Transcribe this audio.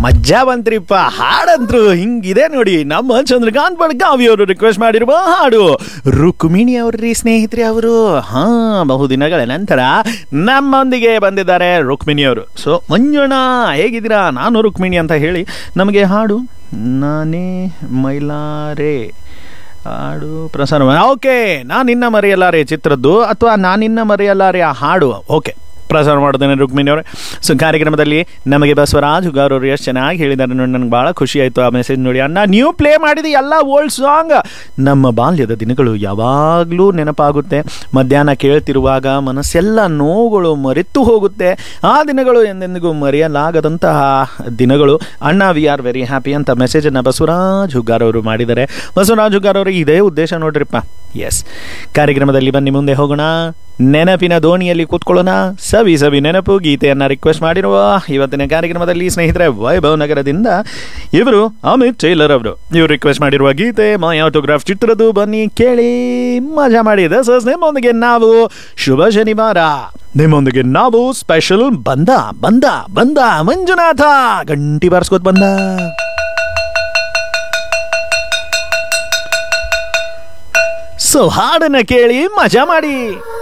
ಮಜ್ಜಾ ಬಂತ್ರಿಪ್ಪ ಹಾಡಂತ್ರು ಹಿಂಗಿದೆ ನೋಡಿ ನಮ್ಮ ಚಂದ್ರಕಾಂತ್ ಬಡ್ಗಾವಿ ಅವರು ರಿಕ್ವೆಸ್ಟ್ ಮಾಡಿರುವ ಹಾಡು ರುಕ್ಮಿಣಿ ಅವ್ರಿ ಸ್ನೇಹಿತರೆ ಅವರು ಹಾ ಬಹುದಿನಗಳ ನಂತರ ನಮ್ಮೊಂದಿಗೆ ಬಂದಿದ್ದಾರೆ ರುಕ್ಮಿಣಿ ಅವರು ಸೊ ಮಂಜುಣ ಹೇಗಿದ್ದೀರಾ ನಾನು ರುಕ್ಮಿಣಿ ಅಂತ ಹೇಳಿ ನಮಗೆ ಹಾಡು ನಾನೇ ಮೈಲಾರೆ ಹಾಡು ಪ್ರಸಾರ ಓಕೆ ನಾನಿನ್ನ ಮರೆಯಲಾರೆ ಚಿತ್ರದ್ದು ಅಥವಾ ನಾನಿನ್ನ ಮರೆಯಲಾರೆ ಆ ಹಾಡು ಓಕೆ ಪ್ರಸಾರ ಮಾಡ್ತೇನೆ ರುಕ್ಮಿಣಿ ಅವರೇ ಸೊ ಕಾರ್ಯಕ್ರಮದಲ್ಲಿ ನಮಗೆ ಬಸವರಾಜ್ ಹುಗಾರವರು ಎಷ್ಟು ಚೆನ್ನಾಗಿ ಹೇಳಿದ್ದಾರೆ ನೋಡಿ ನನಗೆ ಭಾಳ ಖುಷಿ ಆಯಿತು ಆ ಮೆಸೇಜ್ ನೋಡಿ ಅಣ್ಣ ನೀವು ಪ್ಲೇ ಮಾಡಿದ ಎಲ್ಲ ಓಲ್ಡ್ ಸಾಂಗ್ ನಮ್ಮ ಬಾಲ್ಯದ ದಿನಗಳು ಯಾವಾಗಲೂ ನೆನಪಾಗುತ್ತೆ ಮಧ್ಯಾಹ್ನ ಕೇಳ್ತಿರುವಾಗ ಮನಸ್ಸೆಲ್ಲ ನೋವುಗಳು ಮರೆತು ಹೋಗುತ್ತೆ ಆ ದಿನಗಳು ಎಂದೆಂದಿಗೂ ಮರೆಯಲಾಗದಂತಹ ದಿನಗಳು ಅಣ್ಣ ವಿ ಆರ್ ವೆರಿ ಹ್ಯಾಪಿ ಅಂತ ಮೆಸೇಜನ್ನು ಬಸವರಾಜ್ ಹುಗ್ಗಾರ್ ಅವರು ಮಾಡಿದ್ದಾರೆ ಬಸವರಾಜ್ ಹುಗ್ಗಾರ್ ಅವರು ಇದೇ ಉದ್ದೇಶ ನೋಡ್ರಿಪ್ಪ ಎಸ್ ಕಾರ್ಯಕ್ರಮದಲ್ಲಿ ಬನ್ನಿ ಮುಂದೆ ಹೋಗೋಣ ನೆನಪಿನ ದೋಣಿಯಲ್ಲಿ ಕೂತ್ಕೊಳ್ಳೋಣ ಸವಿ ಸವಿ ನೆನಪು ಗೀತೆಯನ್ನು ರಿಕ್ವೆಸ್ಟ್ ಮಾಡಿರುವ ಇವತ್ತಿನ ಕಾರ್ಯಕ್ರಮದಲ್ಲಿ ಸ್ನೇಹಿತರೆ ವೈಭವ್ ನಗರದಿಂದ ಇವರು ಅಮಿತ್ ಟೈಲರ್ ಅವರು ಇವರು ರಿಕ್ವೆಸ್ಟ್ ಮಾಡಿರುವ ಗೀತೆ ಮೈ ಆಟೋಗ್ರಾಫ್ ಚಿತ್ರದ್ದು ಬನ್ನಿ ಕೇಳಿ ಮಜಾ ಮಾಡಿ ದಸಸ್ ನಿಮ್ಮೊಂದಿಗೆ ನಾವು ಶುಭ ಶನಿವಾರ ನಿಮ್ಮೊಂದಿಗೆ ನಾವು ಸ್ಪೆಷಲ್ ಬಂದ ಬಂದ ಬಂದ ಮಂಜುನಾಥ ಗಂಟಿ ಬಾರಿಸ್ಕೋತ್ ಬಂದ ಸೊ ಹಾಡನ್ನ ಕೇಳಿ ಮಜಾ ಮಾಡಿ